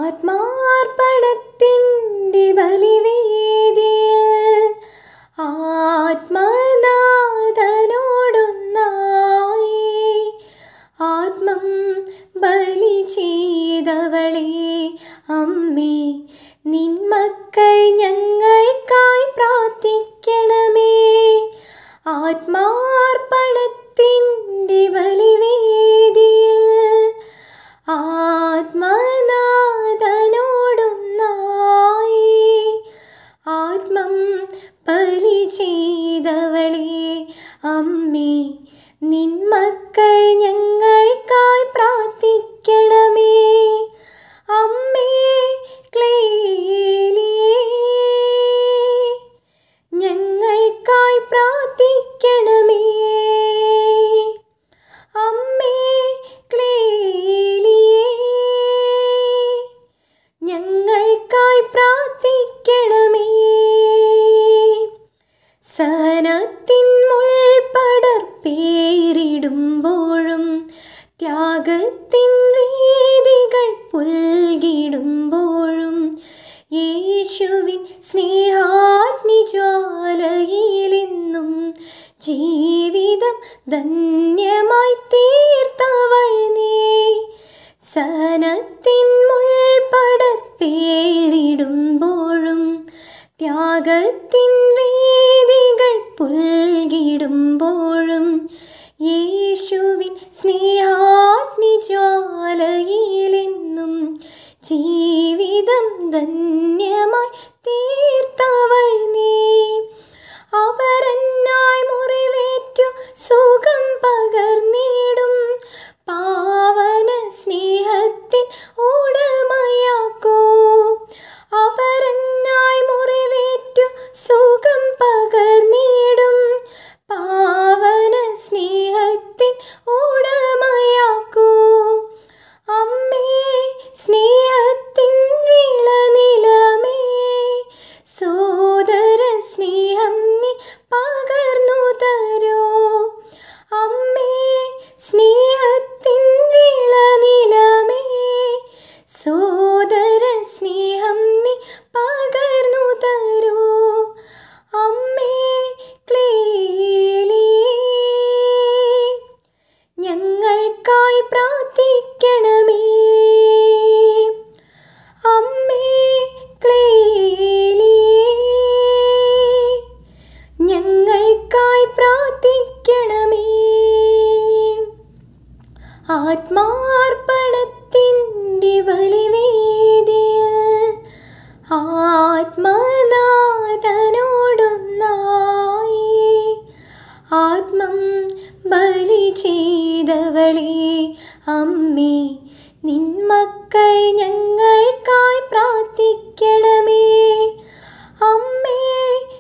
ആത്മാർപ്പണത്തിൻ്റെ ബലിവേദിയിൽ ആത്മനാഥനോടൊന്നായി ആത്മം ബലി ചെയ്തവളെ അമ്മേ നിന്മക്കൾ ഞങ്ങൾക്കായി പ്രാർത്ഥിക്കണമേ ആത്മാർപ്പണത്തിൻ്റെ ബലിവേദിയിൽ ആത്മനാഥനോടൊന്നായി ആത്മം ബലി ചെയ്തവളെ അമ്മേ നിന്മക്കൾ ഞങ്ങൾക്കായി പ്രാർത്ഥിക്കണമേ അമ്മേ ക്ലേലിയേ ഞങ്ങൾക്കായി പ്രാർത്ഥിക്കണമേ അമ്മേ ക്ലേലിയേ ഞങ്ങൾക്കായി പ്രാർത്ഥിക്കണമേ സഹനത്തിൻ മുൾപടർപ്പേറിടുമ്പോഴും ത്യാഗത്തിൻ വേദികൾ പുൽകിടുമ്പോഴും യേശുവിൻ സ്നേഹാഗ്നിജ്വാലയിലെന്നും ജീവിതം ധന്യമായി തീർത്തവൾ നീ സഹനത്തിൻ മുൾപടർപ്പേറിടുമ്പോഴും ത്യാഗത്തിൻ വേദികൾ പുൽകിടുമ്പോഴും യേശുവിൻ സ്നേഹാഗ്നിജ്വാലയിലെന്നും ജീവിതം ധന്യമായി തീർത്തവൾ നീ അവരെന്നായി മുറിവേറ്റു സുഖം പകർന്നിടും പാവന സ്നേഹത്തിൻ ഉടമയാക്കൂ അവരെന്നായി മുറിവേറ്റു സുഖം പകർന്നിടും പാവന സ്നേഹത്തിൻ ഉടമയാക്കൂ അമ്മേ സ്നേഹത്തിൻ വിളനിലമേ സോദര സ്നേഹം നീ പകർന്നു തരൂ അമ്മേ സ്നേഹത്തിൻ വിളനിലമേ സോദര സ്നേഹം നീ പകർന്നു തരൂ അമ്മേ ക്ലേലിയേ ഞങ്ങൾക്കായി പ്രാർത്ഥിക്കണമേ അമ്മേ ക്ലേലിയേ ഞങ്ങൾക്കായി പ്രാർത്ഥിക്കണമേ ആത്മാർപ്പണത്തിൻ്റെ ബലിവേദിയിൽ ആത്മനാഥനോടൊന്നായി ആത്മം ബലി ചെയ്തവളെ അമ്മേ നിന്മക്കൾ ഞങ്ങൾക്കായി പ്രാർത്ഥിക്കണമേ അമ്മേ